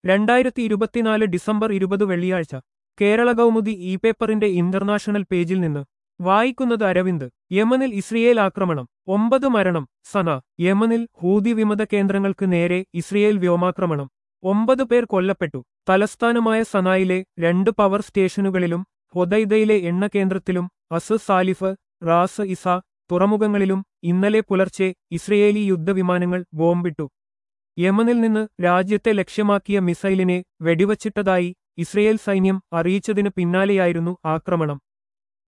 രണ്ടായിരത്തി ഇരുപത്തിനാല് ഡിസംബർ ഇരുപത് വെള്ളിയാഴ്ച കേരള കൗമുദി ഇ പേപ്പറിന്റെ ഇന്റർനാഷണൽ പേജിൽ നിന്ന് വായിക്കുന്നത് അരവിന്ദ് യമനിൽ ഇസ്രയേൽ ആക്രമണം ഒമ്പത് മരണം സന യമനിൽ ഹൂതി വിമത കേന്ദ്രങ്ങൾക്ക് നേരെ ഇസ്രയേൽ വ്യോമാക്രമണം ഒമ്പത് പേർ കൊല്ലപ്പെട്ടു തലസ്ഥാനമായ സനായിലെ രണ്ട് പവർ സ്റ്റേഷനുകളിലും ഹൊദൈദയിലെ എണ്ണ കേന്ദ്രത്തിലും അസ് സാലിഫ് റാസ് ഇസ തുറമുഖങ്ങളിലും ഇന്നലെ പുലർച്ചെ ഇസ്രയേലി യുദ്ധവിമാനങ്ങൾ ബോംബിട്ടു യമനിൽ നിന്ന് രാജ്യത്തെ ലക്ഷ്യമാക്കിയ മിസൈലിനെ വെടിവച്ചിട്ടതായി ഇസ്രയേൽ സൈന്യം അറിയിച്ചതിന് പിന്നാലെയായിരുന്നു ആക്രമണം